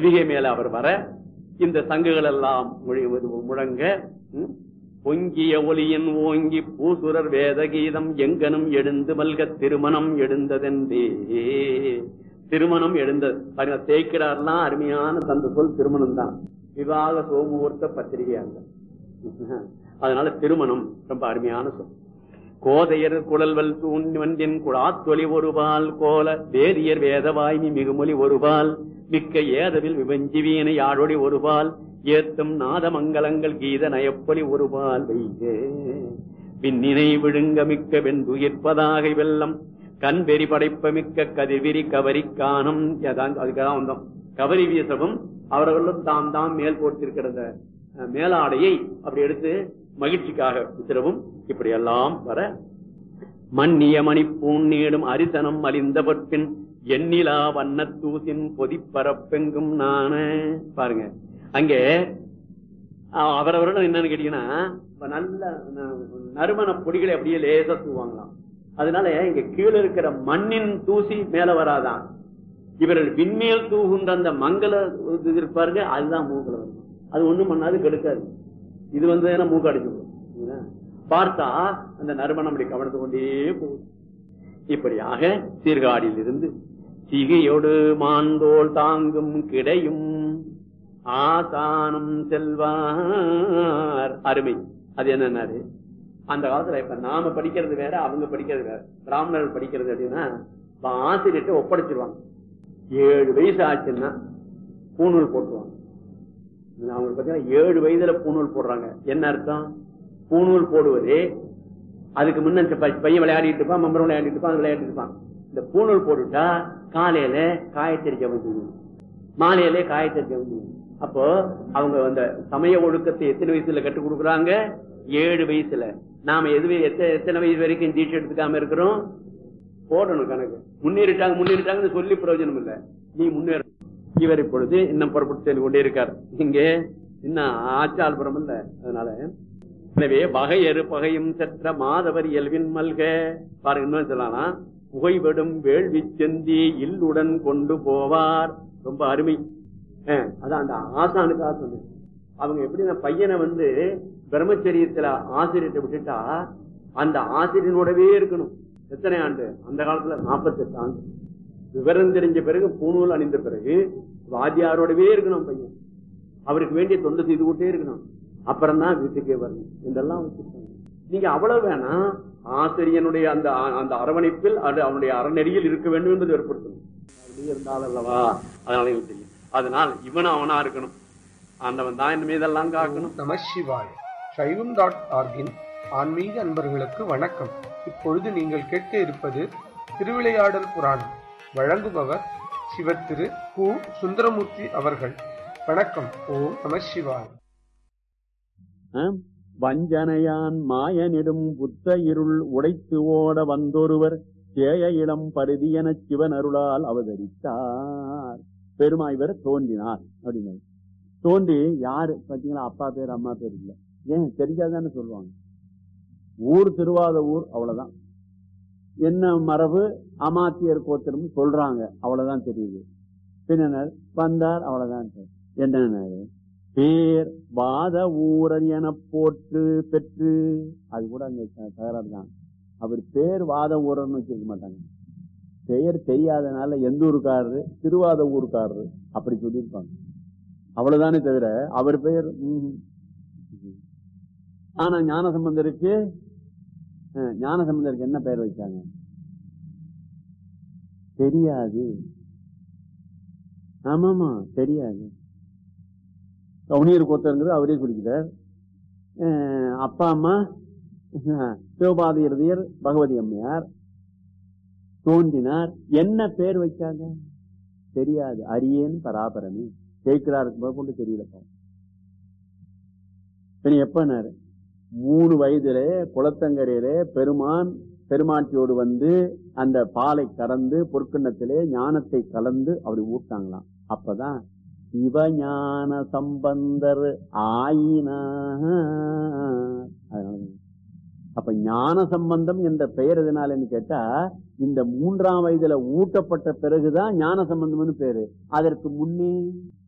சிவிகை மேல அவர் வர இந்த சங்குகள் எல்லாம் முழி- முழங்க ம், பொங்கிய ஒலியின் ஓங்கி பூசுரர் வேத கீதம் எங்கனும் எழுந்து மல்க திருமணம் எழுந்ததென்றே திருமணம் எழுந்தது பாருங்க தேய்க்கிறார்லாம் அருமையான தந்த சொல் திருமணம் தான் விவாக சோமுகூர்த்த பத்திரிகையாங்க அதனால திருமணம் ரொம்ப அருமையான சொல் கோதையர் குழல்வல் தூண்வன்றின் குழாத்தொலி ஒருபால் கோல வேதியர் வேதவாய்மி மிகுமொழி ஒருபால் மிக்க ஏதவில் விவஞ்சிவீனை யாழொடி ஒருபால் ஏத்தும் நாதமங்கலங்கள் கீத நயப்பொலி ஒருபால் வைக விண்ணினை விழுங்க மிக்க வெண்துயிர்ப்பதாக வெள்ளம் கண்பெறி படைப்ப மிக்க கதிர்விரி கவரி காணும் அதான் அதுக்காக வந்தோம் கவரி வீசவும் அவர்களும் தாம் தாம் மேல் போட்டிருக்கிறத அஹ், மேலாடையை அப்படி எடுத்து மகிழ்ச்சிக்காக விசிறவும் இப்படி எல்லாம் வர மன்னிய மணிப்பூன் நீடும் அரிசனம் அலிந்த பற்பின் எண்ணிலா வண்ணத்தூசின் பொதிப்பரப்பெங்கும் நான பாருங்க அங்கே அஹ், அவரவர்கள் என்னன்னு கேட்டீங்கன்னா இப்ப நல்ல ந- நறுமண பொடிகளை அப்படியே லேசா தூவாங்களாம் அதனால இங்க கீழே இருக்கிற மண்ணின் தூசி மேல வராதான் இவர்கள் விண்மேல் தூகுன்ற அந்த மங்கள இது இருப்பாருங்க அதுதான் மூக்கல வரும் அது ஒண்ணும் பண்ணாது கெடுக்காது இது வந்து என்ன மூக்கு அடிச்சு விடும். சரிங்களா? பார்த்தா அந்த நறுமணம் அப்படி கவனித்து கொண்டே போகுது இப்படியாக சீர்காழியில் இருந்து சிகையொடு மாந்தோள் தாங்கும் கிடையும் ஆசானம் செல்வார் அருமை அது என்னன்னாரு அந்த காலத்துல இப்ப நாம படிக்கிறது வேற அவங்க படிக்கிறது வேற பிராமணர்கள் படிக்கிறது அப்படின்னா இப்ப ஆசிரியர்கிட்ட ஒப்படைச்சிருவாங்க ஏழு வயசு ஆச்சுன்னா பூணூல் போட்டுருவாங்க அவங்களுக்கு பாத்தீங்கன்னா ஏழு வயதுல பூணூல் போடுறாங்க என்ன அர்த்தம் பூணூல் போடுவதே அதுக்கு முன்ன இந்த பை- பையன் விளையாடிட்டு இருப்பான் மம்பரம் விளையாடிட்டு இருப்பான் அது விளையாடிட்டு இருப்பான் இந்த பூணூல் போட்டுட்டா காலையில காயத்தறி ஜவந்து மாலையிலே காயத்தறி ஜவந்து அப்போ அவங்க அந்த சமய ஒழுக்கத்தை எத்தனை வயசுல கற்றுக் கொடுக்குறாங்க ஏழு வயசுல நாம எது எத்த- எத்தனை வயசு வரைக்கும் தீட்சை எடுத்துக்காம இருக்கிறோம் போடணும் கணக்கு முன்னேறிட்டாங்க முன்னேறிட்டாங்கன்னு சொல்லி பிரயோஜனம் இல்ல நீ முன்னேற இவர் இப்பொழுது இன்னும் புறப்பட்டு சென்று கொண்டே இருக்கார் இங்கே இன்னும் ஆச்சால்புரம் இல்ல அதனால எனவே வகையறு பகையும் செற்ற மாதவர் இயல்பின் மல்க பாருங்க இன்னும் சொல்லலாம் புகைவிடும் வேள்வி செந்தி இல்லுடன் கொண்டு போவார் ரொம்ப அருமை அஹ், அதான் அந்த ஆசானுக்காக சொன்னேன் அவங்க எப்படின்னா பையனை வந்து பிரம்மச்சரியத்துல ஆசிரியத்தை விட்டுட்டா அந்த ஆசிரியனோடவே இருக்கணும் எத்தனை ஆண்டு அந்த காலத்துல 48 ஆண்டு விவரம் தெரிஞ்ச பிறகு பூணூல் அணிந்த பிறகு வாத்தியாரோடவே இருக்கணும் பையன் அவருக்கு வேண்டிய தொண்டு செய்து கொண்டே இருக்கணும் அப்புறம் தான் வீட்டுக்கே வரணும் இதெல்லாம் வச்சிருக்காங்க நீங்க அவ்வளவு வேணாம் ஆசிரியனுடைய அந்த அந்த அரவணைப்பில் அது அவனுடைய அறநெறியில் இருக்க வேண்டும் என்பது ஏற்படுத்தணும் அப்படியே இருந்தால் அல்லவா அதனால எனக்கு தெரியும் அதனால் இவன் அவனா இருக்கணும் ஆண்டவன் தான் இந்த மீதெல்லாம் காக்கணும் நம சிவாய சைவம் டாட் ஆர்கின் ஆன்மீக அன்பர்களுக்கு வணக்கம் இப்பொழுது நீங்கள் கேட்க இருப்பது திருவிளையாடல் புராணம் வழங்குபவர் சிவத்திரு கு சுந்தரமூர்த்தி அவர்கள் வணக்கம் ஓம் நம சிவாய ஆம். வஞ்சனையான் மாயனிடும் புத்த இருள் உடைத்து ஓட வந்தொருவர் சேய இளம் பருதி எனச் சிவன் அருளால் அவதரித்தார் பெருமா இவர் தோன்றினார் அப்படின்னு தோன்றி யாரு பாத்தீங்களா அப்பா பேர் அம்மா பேர் இல்ல ஏன் தெரிஞ்சாதானே சொல்லுவாங்க ஊர் திருவாத ஊர் அவ்வளவுதான் என்ன மரபு அமாத்தியர் கோத்திரம் சொல்றாங்க அவ்வளவுதான் தெரியுது பின்ன வந்தார் அவ்வளவுதான் என்ன பேர் வாத ஊரன் என போற்று பெற்று அது கூட அங்க த- தகராறு தான் அவர் பேர் வாத ஊரன் வச்சிருக்க மாட்டாங்க பெயர் தெரியாதனால எந்த ஊருக்காரரு திருவாத ஊருக்காரரு அப்படி சொல்லியிருப்பாங்க அவ்வளவுதானே தவிர அவர் பெயர் ம்ஹும். ஆனா ஞானசம்பந்தருக்கு அஹ், ஞானசம்பந்தருக்கு என்ன பெயர் வச்சாங்க தெரியாது ஆமாமா தெரியாது கவுனியர் கோத்தருங்கிறது அவரே குறிக்கிறார் அஹ் அப்பா அம்மா அஹ் சிவபாத இருதயர் பகவதி அம்மையார் தோன்றினார் என்ன பேர் வச்சாங்க தெரியாது அரியேன் பராபரமே ஜெயிக்கிறாருக்கு முதற்கொண்டு தெரியலப்பா சரி எப்பனாரு மூணு வயதிலே குளத்தங்கரையிலே பெருமான் பெருமாட்டியோடு வந்து அந்த பாலை கறந்து பொற்கிண்ணத்திலே ஞானத்தை கலந்து அப்படி ஊட்டாங்களாம் அப்பதான் சிவஞான சம்பந்தர் ஆயினார் அதனால அப்ப ஞான சம்பந்தம் என்ற பெயர் எதனாலன்னு கேட்டா இந்த மூன்றாம் வயதுல ஊட்டப்பட்ட பிறகுதான் ஞான சம்பந்தம்னு பேரு அதற்கு முன்னே